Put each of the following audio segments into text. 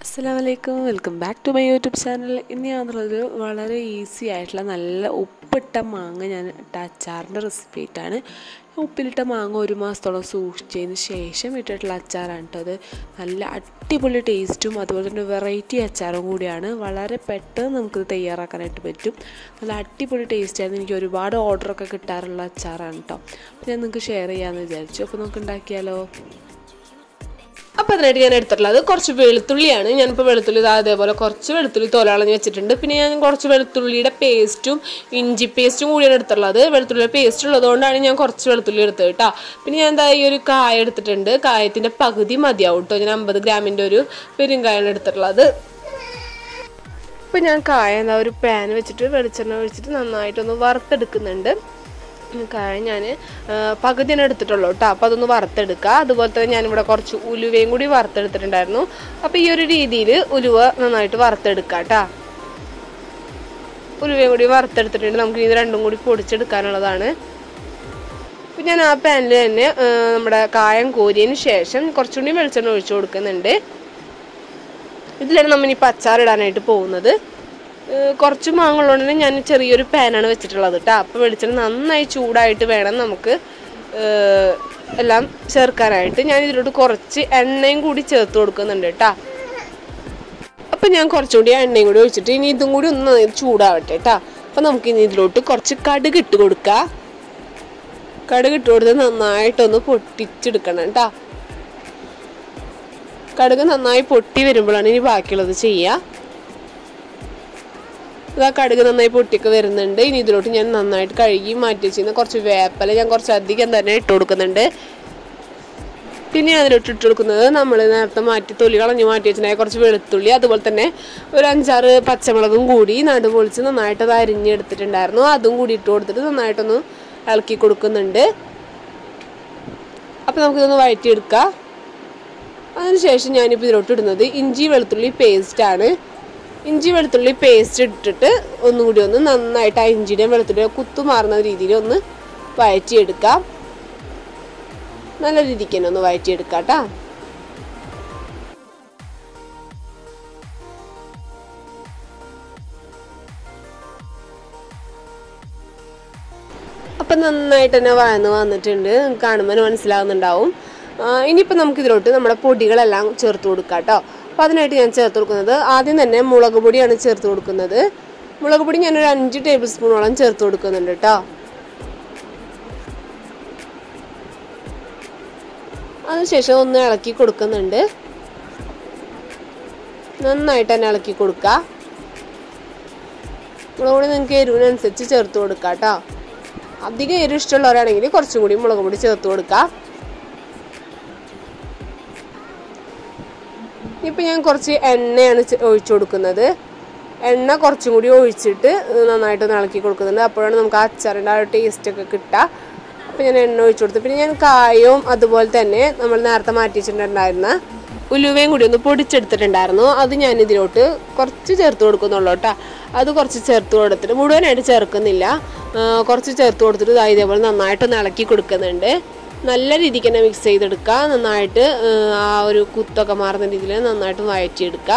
അസ്സാം വലൈക്കും welcome back to my YouTube channel ഇന്ന് ഞാൻ വന്നുള്ളത് വളരെ ഈസി ആയിട്ടുള്ള നല്ല ഉപ്പിട്ട മാങ്ങ ഞാൻ ഇട്ട അച്ചാറിൻ്റെ റെസിപ്പി ആയിട്ടാണ് ഉപ്പിലിട്ട മാങ്ങ ഒരു മാസത്തോളം സൂക്ഷിച്ചതിന് ശേഷം ഇട്ടിട്ടുള്ള അച്ചാറാണ് കേട്ടോ അത് നല്ല അടിപൊളി ടേസ്റ്റും അതുപോലെ തന്നെ വെറൈറ്റി അച്ചാറും കൂടിയാണ് വളരെ പെട്ടെന്ന് നമുക്കിത് തയ്യാറാക്കാനായിട്ട് പറ്റും നല്ല അടിപൊളി ടേസ്റ്റായിരുന്നു എനിക്ക് ഒരുപാട് ഓർഡറൊക്കെ കിട്ടാറുള്ള അച്ചാറാണ് കേട്ടോ അപ്പോൾ ഞാൻ നിങ്ങൾക്ക് ഷെയർ ചെയ്യാമെന്ന് വിചാരിച്ചു അപ്പോൾ നമുക്ക് ഉണ്ടാക്കിയാലോ അപ്പോൾ അതിനായിട്ട് ഞാൻ എടുത്തിട്ടുള്ളത് കുറച്ച് വെളുത്തുള്ളിയാണ് ഞാനിപ്പോൾ വെളുത്തുള്ളി ഇതാ അതേപോലെ കുറച്ച് വെളുത്തുള്ളി തോലാളഞ്ഞ് വെച്ചിട്ടുണ്ട് പിന്നെ ഞാൻ കുറച്ച് വെളുത്തുള്ളിയുടെ പേസ്റ്റും ഇഞ്ചി പേസ്റ്റും കൂടിയാണ് എടുത്തിട്ടുള്ളത് വെളുത്തുള്ളിയുടെ പേസ്റ്റ് ഉള്ളതുകൊണ്ടാണ് ഞാൻ കുറച്ച് വെളുത്തുള്ളി എടുത്തത് കേട്ടോ പിന്നെ ഞാൻ എന്താ ഈ ഒരു കായ എടുത്തിട്ടുണ്ട് കായത്തിൻ്റെ പകുതി മതിയാവും കേട്ടോ ഞാൻ അമ്പത് ഗ്രാമിൻ്റെ ഒരു പെരുങ്കായാണ് എടുത്തിട്ടുള്ളത് ഇപ്പം ഞാൻ കായ എന്താ ഒരു പാൻ വെച്ചിട്ട് വെളിച്ചെണ്ണ ഒഴിച്ചിട്ട് നന്നായിട്ടൊന്ന് വറുത്തെടുക്കുന്നുണ്ട് കായ ഞാൻ പകുതിയാണ് എടുത്തിട്ടുള്ളൂ കേട്ടോ അപ്പോൾ അതൊന്ന് വറുത്തെടുക്കുക അതുപോലെ തന്നെ ഞാനിവിടെ കുറച്ച് ഉലുവയും കൂടി വറുത്തെടുത്തിട്ടുണ്ടായിരുന്നു അപ്പോൾ ഈ ഒരു രീതിയിൽ ഉലുവ നന്നായിട്ട് വറുത്തെടുക്കുക കേട്ടോ ഉലുവയും കൂടി വറുത്തെടുത്തിട്ടുണ്ട് നമുക്ക് ഇത് രണ്ടും കൂടി പൊടിച്ചെടുക്കാനുള്ളതാണ് അപ്പം ഞാൻ ആ പാനിൽ തന്നെ നമ്മുടെ കായം കോരിയതിന് ശേഷം കുറച്ചുകൂടി വെളിച്ചെണ്ണ ഒഴിച്ചു കൊടുക്കുന്നുണ്ട് ഇതിലാണ് നമ്മൾ ഇനി അച്ചാറിടാനായിട്ട് പോകുന്നത് കുറച്ച് മാങ്ങളുള്ളത് തന്നെ ഞാൻ ചെറിയൊരു പാനാണ് വെച്ചിട്ടുള്ളത് കേട്ടോ അപ്പോൾ വെളിച്ചെണ്ണ നന്നായി ചൂടായിട്ട് വേണം നമുക്ക് എല്ലാം ചേർക്കാനായിട്ട് ഞാൻ ഇതിലോട്ട് കുറച്ച് എണ്ണയും കൂടി ചേർത്ത് കൊടുക്കുന്നുണ്ട് കേട്ടോ അപ്പം ഞാൻ കുറച്ചുകൂടി എണ്ണയും കൂടി ഒഴിച്ചിട്ട് ഇനി ഇതും കൂടി ഒന്ന് നന്നായി ചൂടാവട്ടെ കേട്ടോ അപ്പം നമുക്ക് ഇനി ഇതിലോട്ട് കുറച്ച് കടുക് ഇട്ട് കൊടുക്കുക കടുക് ഇട്ട് കൊടുത്ത് നന്നായിട്ടൊന്ന് പൊട്ടിച്ചെടുക്കണം കേട്ടോ കടുക് നന്നായി പൊട്ടി വരുമ്പോഴാണ് ഇനി ബാക്കിയുള്ളത് ചെയ്യുക ഇതാ കടുക് നന്നായി പൊട്ടിയൊക്കെ വരുന്നുണ്ട് ഇനി ഇതിലോട്ട് ഞാൻ നന്നായിട്ട് കഴുകി മാറ്റി വെച്ചിരുന്ന കുറച്ച് വേപ്പല ഞാൻ കുറച്ച് അധികം തന്നെ ഇട്ട് കൊടുക്കുന്നുണ്ട് പിന്നെ അതിലോട്ട് ഇട്ട് കൊടുക്കുന്നത് നമ്മൾ നേരത്തെ മാറ്റി തൊലി കളഞ്ഞ് മാറ്റി വെച്ചിട്ടുണ്ടായ കുറച്ച് വെളുത്തുള്ളി അതുപോലെ തന്നെ ഒരു അഞ്ചാറ് പച്ചമുളകും കൂടി നടു പൊളിച്ച് നന്നായിട്ട് അത് അരിഞ്ഞെടുത്തിട്ടുണ്ടായിരുന്നു അതും കൂടി ഇട്ട് കൊടുത്തിട്ട് നന്നായിട്ടൊന്ന് ഇളക്കി കൊടുക്കുന്നുണ്ട് അപ്പോൾ നമുക്കിതൊന്ന് വഴറ്റിയെടുക്കാം അതിനുശേഷം ഞാനിപ്പോൾ ഇതിലോട്ട് ഇടുന്നത് ഇഞ്ചി വെളുത്തുള്ളി പേസ്റ്റാണ് ഇഞ്ചി വെളുത്തുള്ളി പേസ്റ്റ് ഇട്ടിട്ട് ഒന്നുകൂടി ഒന്ന് നന്നായിട്ട് ആ ഇഞ്ചിയുടെയും വെളുത്തുള്ളിയും കുത്തു മാറുന്ന രീതിയിൽ ഒന്ന് വഴറ്റിയെടുക്കാം നല്ല രീതിക്ക് തന്നെ ഒന്ന് വഴറ്റിയെടുക്കാം കേട്ടോ അപ്പം നന്നായിട്ട് തന്നെ വഴന്ന് വന്നിട്ടുണ്ട് കാണുമ്പോൾ മനസ്സിലാകുന്നുണ്ടാവും ഇനിയിപ്പോൾ നമുക്ക് ഇതിലോട്ട് നമ്മുടെ പൊടികളെല്ലാം ചേർത്ത് കൊടുക്കാം കേട്ടോ അപ്പോൾ അതിനായിട്ട് ഞാൻ ചേർത്ത് കൊടുക്കുന്നത് ആദ്യം തന്നെ മുളക് പൊടിയാണ് ചേർത്ത് കൊടുക്കുന്നത് മുളക് പൊടി ഞാനൊരു അഞ്ച് ടേബിൾ സ്പൂണോളം ചേർത്ത് കൊടുക്കുന്നുണ്ട് കേട്ടോ അതിനുശേഷം ഒന്ന് ഇളക്കി കൊടുക്കുന്നുണ്ട് നന്നായിട്ട് തന്നെ ഇളക്കി കൊടുക്കുക മുളക് പൊടി നിങ്ങൾക്ക് എരിവിനനുസരിച്ച് ചേർത്ത് കൊടുക്കുക കേട്ടോ അധികം എരിവ് ഇഷ്ടമുള്ളവരാണെങ്കിൽ കുറച്ചും കൂടി മുളക് പൊടി ചേർത്ത് കൊടുക്കുക ഇപ്പം ഞാൻ കുറച്ച് എണ്ണയാണ് ഒഴിച്ചു കൊടുക്കുന്നത് എണ്ണ കുറച്ചും കൂടി ഒഴിച്ചിട്ട് നന്നായിട്ട് ഇളക്കി കൊടുക്കുന്നുണ്ട് അപ്പോഴാണ് നമുക്ക് ആ അച്ചാറിൻ്റെ ആ ഒരു ടേസ്റ്റ് ഒക്കെ കിട്ടുക അപ്പം ഞാൻ എണ്ണ ഒഴിച്ചു കൊടുത്തു പിന്നെ ഞാൻ കായവും അതുപോലെ തന്നെ നമ്മൾ നേരത്തെ മാറ്റി വെച്ചിട്ടുണ്ടായിരുന്ന ഉലുവയും കൂടി ഒന്ന് പൊടിച്ചെടുത്തിട്ടുണ്ടായിരുന്നു അത് ഞാൻ ഇതിലോട്ട് കുറച്ച് ചേർത്ത് കൊടുക്കുന്നുള്ളൂ കേട്ടോ അത് കുറച്ച് ചേർത്ത് കൊടുത്തിട്ട് മുഴുവനായിട്ട് ചേർക്കുന്നില്ല കുറച്ച് ചേർത്ത് കൊടുത്തിട്ട് ഇതേപോലെ നന്നായിട്ടൊന്ന് ഇളക്കി കൊടുക്കുന്നുണ്ട് നല്ല രീതിക്ക് തന്നെ മിക്സ് ചെയ്തെടുക്കുക നന്നായിട്ട് ആ ഒരു കുത്തൊക്കെ മാറുന്ന രീതിയിൽ നന്നായിട്ട് വഴറ്റിയെടുക്കാം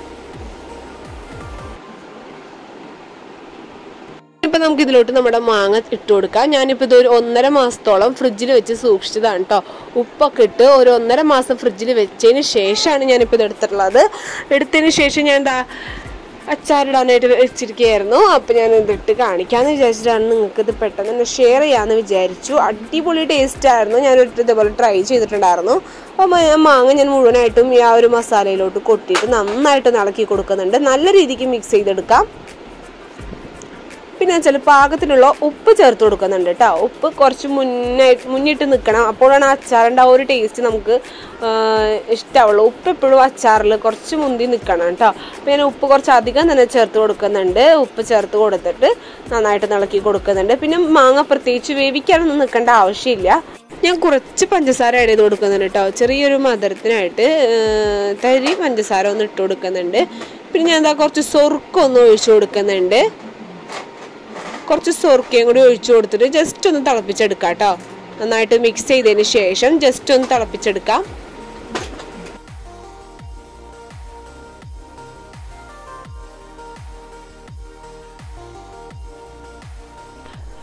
ഇപ്പം നമുക്ക് ഇതിലോട്ട് നമ്മുടെ മാങ്ങ ഇട്ട് കൊടുക്കാം ഞാനിപ്പോൾ ഇത് ഒരു ഒന്നര മാസത്തോളം ഫ്രിഡ്ജിൽ വെച്ച് സൂക്ഷിച്ചതാണ് കേട്ടോ ഉപ്പൊക്കെ ഇട്ട് ഒരു ഒന്നര മാസം ഫ്രിഡ്ജിൽ വെച്ചതിന് ശേഷമാണ് ഞാനിപ്പോൾ ഇത് എടുത്തിട്ടുള്ളത് എടുത്തതിന് ശേഷം ഞാൻ എന്താ അച്ചാറിടാനായിട്ട് വെച്ചിരിക്കുകയായിരുന്നു അപ്പോൾ ഞാൻ ഇതിട്ട് കാണിക്കാമെന്ന് വിചാരിച്ചിട്ടാണ് നിങ്ങൾക്ക് ഇത് പെട്ടെന്ന് തന്നെ ഷെയർ ചെയ്യാമെന്ന് വിചാരിച്ചു അടിപൊളി ടേസ്റ്റ് ആയിരുന്നു ഞാനൊരു ഇതേപോലെ ട്രൈ ചെയ്തിട്ടുണ്ടായിരുന്നു അപ്പോൾ മാങ്ങ ഞാൻ മുഴുവനായിട്ടും ഈ ആ ഒരു മസാലയിലോട്ട് കൊട്ടിയിട്ട് നന്നായിട്ട് ഇളക്കി കൊടുക്കുന്നുണ്ട് നല്ല രീതിക്ക് മിക്സ് ചെയ്തെടുക്കാം പിന്നെ വെച്ചാൽ പാകത്തിനുള്ള ഉപ്പ് ചേർത്ത് കൊടുക്കുന്നുണ്ട് കേട്ടോ ഉപ്പ് കുറച്ച് മുന്നായിട്ട് മുന്നിട്ട് നിൽക്കണം അപ്പോഴാണ് അച്ചാറിൻ്റെ ആ ഒരു ടേസ്റ്റ് നമുക്ക് ഇഷ്ടമുള്ളൂ ഉപ്പ് എപ്പോഴും അച്ചാറിൽ കുറച്ച് മുന്തി നിൽക്കണം കേട്ടോ അപ്പോൾ ഞാൻ ഉപ്പ് കുറച്ച് അധികം തന്നെ ചേർത്ത് കൊടുക്കുന്നുണ്ട് ഉപ്പ് ചേർത്ത് കൊടുത്തിട്ട് നന്നായിട്ട് ഇളക്കി കൊടുക്കുന്നുണ്ട് പിന്നെ മാങ്ങ പ്രത്യേകിച്ച് വേവിക്കാനൊന്നും നിൽക്കേണ്ട ആവശ്യമില്ല ഞാൻ കുറച്ച് പഞ്ചസാര ആഡ് ചെയ്ത് കൊടുക്കുന്നുണ്ട് കേട്ടോ ചെറിയൊരു മധുരത്തിനായിട്ട് തരി പഞ്ചസാര ഒന്ന് ഇട്ട് കൊടുക്കുന്നുണ്ട് പിന്നെ ഞാൻ എന്താ കുറച്ച് സൊറുക്കം ഒന്ന് ഒഴിച്ചു കൊടുക്കുന്നുണ്ട് കുറച്ച് സൊറുക്കയും കൂടി ഒഴിച്ചു കൊടുത്തിട്ട് ജസ്റ്റ് ഒന്ന് തിളപ്പിച്ചെടുക്കാം കേട്ടോ നന്നായിട്ട് മിക്സ് ചെയ്തതിന് ശേഷം ജസ്റ്റ് ഒന്ന് തിളപ്പിച്ചെടുക്കാം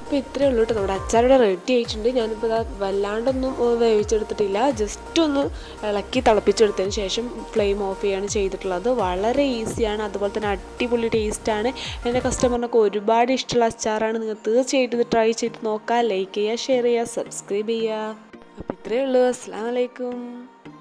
അപ്പോൾ ഇത്രയേ ഉള്ളൂ കേട്ടോ നമ്മുടെ അച്ചാറിവിടെ റെഡി ആയിട്ടുണ്ട് ഞാനിപ്പോൾ ഇതാ വല്ലാണ്ടൊന്നും ഏഹ്, വേവിച്ചെടുത്തിട്ടില്ല ജസ്റ്റ് ഒന്ന് ഇളക്കി തിളപ്പിച്ചെടുത്തതിന് ശേഷം ഫ്ലെയിം ഓഫ് ചെയ്യാണ് ചെയ്തിട്ടുള്ളത് വളരെ ഈസിയാണ് അതുപോലെ തന്നെ അടിപൊളി ടേസ്റ്റാണ് എൻ്റെ കസ്റ്റമറിനൊക്കെ ഒരുപാട് ഇഷ്ടമുള്ള അച്ചാറാണ് നിങ്ങൾ തീർച്ചയായിട്ടും ഇത് ട്രൈ ചെയ്ത് നോക്കുക ലൈക്ക് ചെയ്യുക ഷെയർ ചെയ്യുക സബ്സ്ക്രൈബ് ചെയ്യുക അപ്പോൾ ഇത്രയേ ഉള്ളൂ അസ്സാം വലൈക്കും